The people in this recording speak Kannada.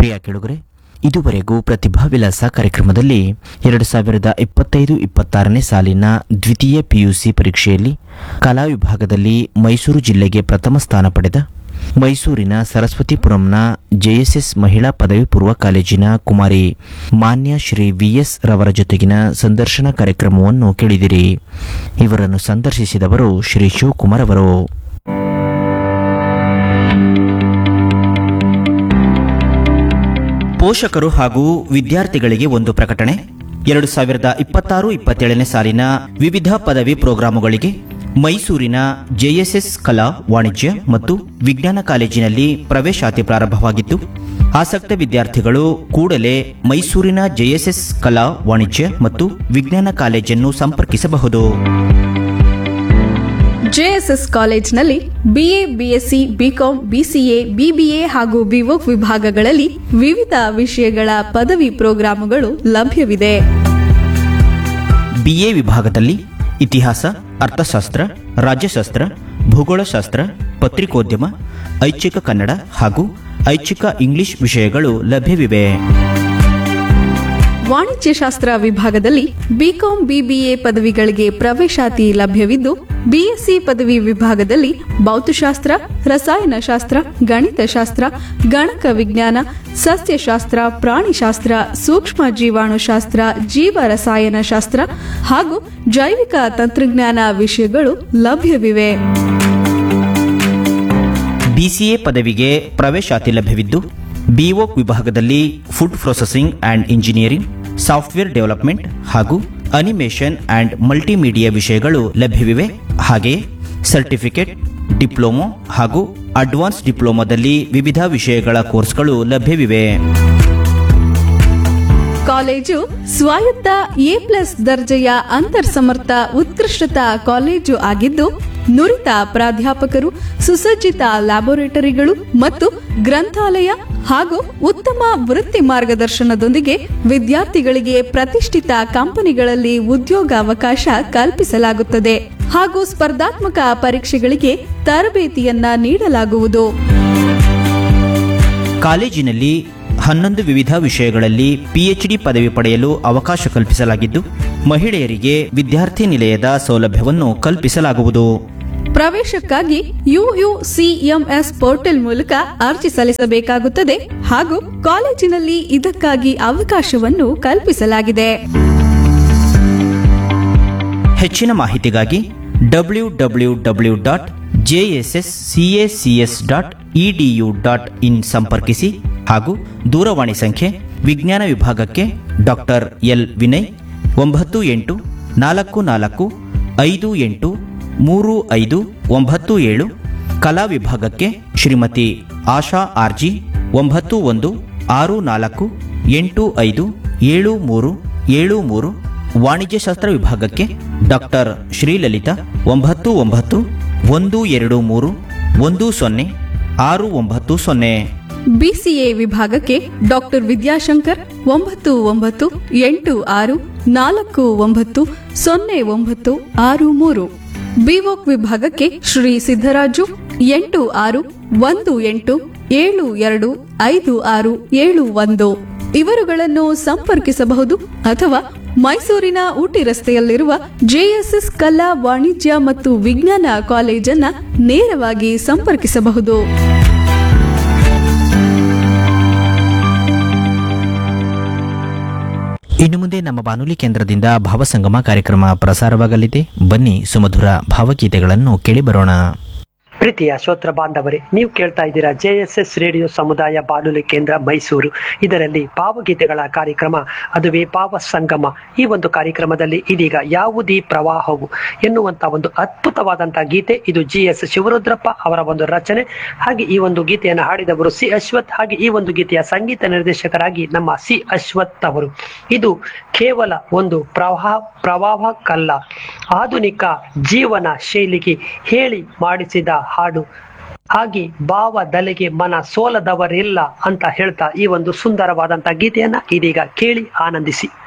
ಪ್ರಿಯ ಕೆಳುಗರೆ ಇದುವರೆಗೂ ಪ್ರತಿಭಾ ವಿಲಾಸ ಕಾರ್ಯಕ್ರಮದಲ್ಲಿ ಎರಡು ಸಾವಿರದ ಇಪ್ಪತ್ತೈದು ಇಪ್ಪತ್ತಾರನೇ ಸಾಲಿನ ದ್ವಿತೀಯ ಪಿಯುಸಿ ಪರೀಕ್ಷೆಯಲ್ಲಿ ಕಲಾ ವಿಭಾಗದಲ್ಲಿ ಮೈಸೂರು ಜಿಲ್ಲೆಗೆ ಪ್ರಥಮ ಸ್ಥಾನ ಪಡೆದ ಮೈಸೂರಿನ ಸರಸ್ವತಿಪುರಂನ ಜೆಎಸ್ಎಸ್ ಮಹಿಳಾ ಪದವಿ ಪೂರ್ವ ಕಾಲೇಜಿನ ಕುಮಾರಿ ಮಾನ್ಯ ಶ್ರೀ ವಿಎಸ್ ರವರ ಜೊತೆಗಿನ ಸಂದರ್ಶನ ಕಾರ್ಯಕ್ರಮವನ್ನು ಕೇಳಿದಿರಿ ಇವರನ್ನು ಸಂದರ್ಶಿಸಿದವರು ಶ್ರೀ ಶಿವಕುಮಾರ್ ಅವರು ಪೋಷಕರು ಹಾಗೂ ವಿದ್ಯಾರ್ಥಿಗಳಿಗೆ ಒಂದು ಪ್ರಕಟಣೆ ಎರಡು ಸಾವಿರದ ಇಪ್ಪತ್ತಾರು ಇಪ್ಪತ್ತೇಳನೇ ಸಾಲಿನ ವಿವಿಧ ಪದವಿ ಪ್ರೋಗ್ರಾಮುಗಳಿಗೆ ಮೈಸೂರಿನ ಜೆಎಸ್ಎಸ್ ಕಲಾ ವಾಣಿಜ್ಯ ಮತ್ತು ವಿಜ್ಞಾನ ಕಾಲೇಜಿನಲ್ಲಿ ಪ್ರವೇಶಾತಿ ಪ್ರಾರಂಭವಾಗಿದ್ದು ಆಸಕ್ತ ವಿದ್ಯಾರ್ಥಿಗಳು ಕೂಡಲೇ ಮೈಸೂರಿನ ಜೆಎಸ್ಎಸ್ ಕಲಾ ವಾಣಿಜ್ಯ ಮತ್ತು ವಿಜ್ಞಾನ ಕಾಲೇಜನ್ನು ಸಂಪರ್ಕಿಸಬಹುದು ಜೆಎಸ್ಎಸ್ ಕಾಲೇಜ್ನಲ್ಲಿ BA BSc BCom BCA BBA ಹಾಗೂ ಬಿವೋಕ್ ವಿಭಾಗಗಳಲ್ಲಿ ವಿವಿಧ ವಿಷಯಗಳ ಪದವಿ ಪ್ರೋಗ್ರಾಮುಗಳು ಲಭ್ಯವಿದೆ ಬಿಎ ವಿಭಾಗದಲ್ಲಿ ಇತಿಹಾಸ ಅರ್ಥಶಾಸ್ತ್ರ ರಾಜ್ಯಶಾಸ್ತ್ರ ಭೂಗೋಳಶಾಸ್ತ್ರ ಪತ್ರಿಕೋದ್ಯಮ ಐಚ್ಛಿಕ ಕನ್ನಡ ಹಾಗೂ ಐಚ್ಛಿಕ ಇಂಗ್ಲಿಷ್ ವಿಷಯಗಳು ಲಭ್ಯವಿವೆ ವಾಣಿಜ್ಯಶಾಸ್ತ್ರ ವಿಭಾಗದಲ್ಲಿ ಬಿಕಾಂ ಬಿಬಿಎ ಪದವಿಗಳಿಗೆ ಪ್ರವೇಶಾತಿ ಲಭ್ಯವಿದ್ದು ಬಿಎಸ್ಸಿ ಪದವಿ ವಿಭಾಗದಲ್ಲಿ ಭೌತಶಾಸ್ತ್ರ ರಸಾಯನಶಾಸ್ತ್ರ ಗಣಿತಶಾಸ್ತ್ರ ಗಣಕ ವಿಜ್ಞಾನ ಸಸ್ಯಶಾಸ್ತ್ರ ಪ್ರಾಣಿಶಾಸ್ತ್ರ ಸೂಕ್ಷ್ಮ ಜೀವಾಣುಶಾಸ್ತ್ರ ಜೀವ ರಸಾಯನಶಾಸ್ತ್ರ ಹಾಗೂ ಜೈವಿಕ ತಂತ್ರಜ್ಞಾನ ವಿಷಯಗಳು ಲಭ್ಯವಿವೆ ಬಿಸಿಎ ಪದವಿಗೆ ಪ್ರವೇಶಾತಿ ಲಭ್ಯವಿದ್ದು ಬಿಒಕ್ ವಿಭಾಗದಲ್ಲಿ food processing and engineering software development ಹಾಗೂ ಅನಿಮೇಷನ್ ಆ್ಯಂಡ್ ಮಲ್ಟಿಮೀಡಿಯಾ ವಿಷಯಗಳು ಲಭ್ಯವಿವೆ ಹಾಗೆಯೇ ಸರ್ಟಿಫಿಕೇಟ್ ಡಿಪ್ಲೊಮೊ ಹಾಗೂ ಅಡ್ವಾನ್ಸ್ ಡಿಪ್ಲೊಮಾದಲ್ಲಿ ವಿವಿಧ ವಿಷಯಗಳ ಕೋರ್ಸ್ಗಳು ಲಭ್ಯವಿವೆ ಕಾಲೇಜು ಸ್ವಾಯತ್ತ ಎ ಪ್ಲಸ್ ದರ್ಜೆಯ ಅಂತರ್ಸಮರ್ಥ ಉತ್ಕೃಷ್ಟತಾ ಕಾಲೇಜು ಆಗಿದ್ದು ನುರಿತ ಪ್ರಾಧ್ಯಾಪಕರು ಸುಸಜ್ಜಿತ ಲ್ಯಾಬೊರೇಟರಿಗಳು ಮತ್ತು ಗ್ರಂಥಾಲಯ ಹಾಗೂ ಉತ್ತಮ ವೃತ್ತಿ ಮಾರ್ಗದರ್ಶನದೊಂದಿಗೆ ವಿದ್ಯಾರ್ಥಿಗಳಿಗೆ ಪ್ರತಿಷ್ಠಿತ ಕಂಪನಿಗಳಲ್ಲಿ ಉದ್ಯೋಗಾವಕಾಶ ಕಲ್ಪಿಸಲಾಗುತ್ತದೆ ಹಾಗೂ ಸ್ಪರ್ಧಾತ್ಮಕ ಪರೀಕ್ಷೆಗಳಿಗೆ ತರಬೇತಿಯನ್ನ ನೀಡಲಾಗುವುದು ಕಾಲೇಜಿನಲ್ಲಿ ಹನ್ನೊಂದು ವಿವಿಧ ವಿಷಯಗಳಲ್ಲಿ ಪಿಎಚ್ಡಿ ಪದವಿ ಪಡೆಯಲು ಅವಕಾಶ ಕಲ್ಪಿಸಲಾಗಿದ್ದು ಮಹಿಳೆಯರಿಗೆ ವಿದ್ಯಾರ್ಥಿ ನಿಲಯದ ಸೌಲಭ್ಯವನ್ನು ಕಲ್ಪಿಸಲಾಗುವುದು ಪ್ರವೇಶಕ್ಕಾಗಿ ಯುಯುಸಿಎಂಎಸ್ ಪೋರ್ಟಲ್ ಮೂಲಕ ಅರ್ಜಿ ಸಲ್ಲಿಸಬೇಕಾಗುತ್ತದೆ ಹಾಗೂ ಕಾಲೇಜಿನಲ್ಲಿ ಇದಕ್ಕಾಗಿ ಅವಕಾಶವನ್ನು ಕಲ್ಪಿಸಲಾಗಿದೆ ಹೆಚ್ಚಿನ ಮಾಹಿತಿಗಾಗಿ W W W dot JSS CACS dot EDU dot in ಸಂಪರ್ಕಿಸಿ ಹಾಗೂ ದೂರವಾಣಿ ಸಂಖ್ಯೆ ವಿಜ್ಞಾನ ವಿಭಾಗಕ್ಕೆ ಡಾಕ್ಟರ್ ಎಲ್ ವಿನಯ್ ಒಂಬತ್ತು ಎಂಟು ನಾಲ್ಕು ನಾಲ್ಕು ಐದು ಎಂಟು ಮೂರು ಐದು ಒಂಬತ್ತು ಏಳು ಕಲಾ ವಿಭಾಗಕ್ಕೆ ಶ್ರೀಮತಿ ಆಶಾ ಆರ್ಜಿ ಒಂಬತ್ತು ಒಂದು ಆರು ನಾಲ್ಕು ಎಂಟು ಐದು ಏಳು ಮೂರು ಏಳು ಮೂರು ವಾಣಿಜ್ಯಶಾಸ್ತ್ರ ವಿಭಾಗಕ್ಕೆ ಡಾಕ್ಟರ್ ಶ್ರೀಲಲಿತಾ ಒಂಬತ್ತು ಒಂಬತ್ತು ಒಂದು ಎರಡು ಮೂರು ಒಂದು ಸೊನ್ನೆ ಆರು ಒಂಬತ್ತು ಸೊನ್ನೆ ಬಿಸಿಎ ವಿಭಾಗಕ್ಕೆ ಡಾಕ್ಟರ್ ವಿದ್ಯಾಶಂಕರ್ ಒಂಬತ್ತು ಒಂಬತ್ತು ಎಂಟು ಆರು ನಾಲ್ಕು ಒಂಬತ್ತು ಸೊನ್ನೆ ಒಂಬತ್ತು ಆರು ಮೂರು ಬಿವೋಕ್ ವಿಭಾಗಕ್ಕೆ ಶ್ರೀ ಸಿದ್ದರಾಜು ಎಂಟು ಆರು ಒಂದು ಎಂಟು ಏಳು ಎರಡು ಐದು ಆರು ಏಳು ಒಂದು ಇವರುಗಳನ್ನು ಸಂಪರ್ಕಿಸಬಹುದು ಅಥವಾ ಮೈಸೂರಿನ ಊಟಿ ರಸ್ತೆಯಲ್ಲಿರುವ ಜೆಎಸ್ಎಸ್ ಕಲಾ ವಾಣಿಜ್ಯ ಮತ್ತು ವಿಜ್ಞಾನ ಕಾಲೇಜನ್ನ ನೇರವಾಗಿ ಸಂಪರ್ಕಿಸಬಹುದು ಇನ್ನು ಮುಂದೆ ನಮ್ಮ ಬಾನುಲಿ ಕೇಂದ್ರದಿಂದ ಭಾವಸಂಗಮ ಕಾರ್ಯಕ್ರಮ ಪ್ರಸಾರವಾಗಲಿದೆ ಬನ್ನಿ ಸುಮಧುರ ಭಾವಗೀತೆಗಳನ್ನು ಕೇಳಿಬರೋಣ ಪ್ರೀತಿಯ ಶ್ರೋತ್ರ ಬಾಂಧವರೇ ನೀವು ಕೇಳ್ತಾ ಇದ್ದೀರಾ ಜೆ ಎಸ್ ಎಸ್ ರೇಡಿಯೋ ಸಮುದಾಯ ಬಾನುಲಿ ಕೇಂದ್ರ ಮೈಸೂರು ಇದರಲ್ಲಿ ಭಾವಗೀತೆಗಳ ಕಾರ್ಯಕ್ರಮ ಅದುವೇ ಭಾವ ಸಂಗಮ ಈ ಒಂದು ಕಾರ್ಯಕ್ರಮದಲ್ಲಿ ಇದೀಗ ಯಾವುದೀ ಪ್ರವಾಹವು ಎನ್ನುವಂತ ಒಂದು ಅದ್ಭುತವಾದಂತಹ ಗೀತೆ ಇದು ಜಿ ಎಸ್ ಶಿವರುದ್ರಪ್ಪ ಅವರ ಒಂದು ರಚನೆ ಹಾಗೆ ಈ ಒಂದು ಗೀತೆಯನ್ನು ಹಾಡಿದವರು ಸಿ ಅಶ್ವಥ್ ಹಾಗೆ ಈ ಒಂದು ಗೀತೆಯ ಸಂಗೀತ ನಿರ್ದೇಶಕರಾಗಿ ನಮ್ಮ ಸಿ ಅಶ್ವಥ್ ಅವರು ಇದು ಕೇವಲ ಒಂದು ಪ್ರವಾಹ ಪ್ರವಾಹಕ್ಕಲ್ಲ ಆಧುನಿಕ ಜೀವನ ಶೈಲಿಗೆ ಹೇಳಿ ಮಾಡಿಸಿದ ಹಾಡು ಹಾಗೆ ಭಾವದಲೆಗೆ ಮನ ಸೋಲದವರಿಲ್ಲ ಅಂತ ಹೇಳ್ತಾ ಈ ಒಂದು ಸುಂದರವಾದಂತಹ ಗೀತೆಯನ್ನ ಇದೀಗ ಕೇಳಿ ಆನಂದಿಸಿ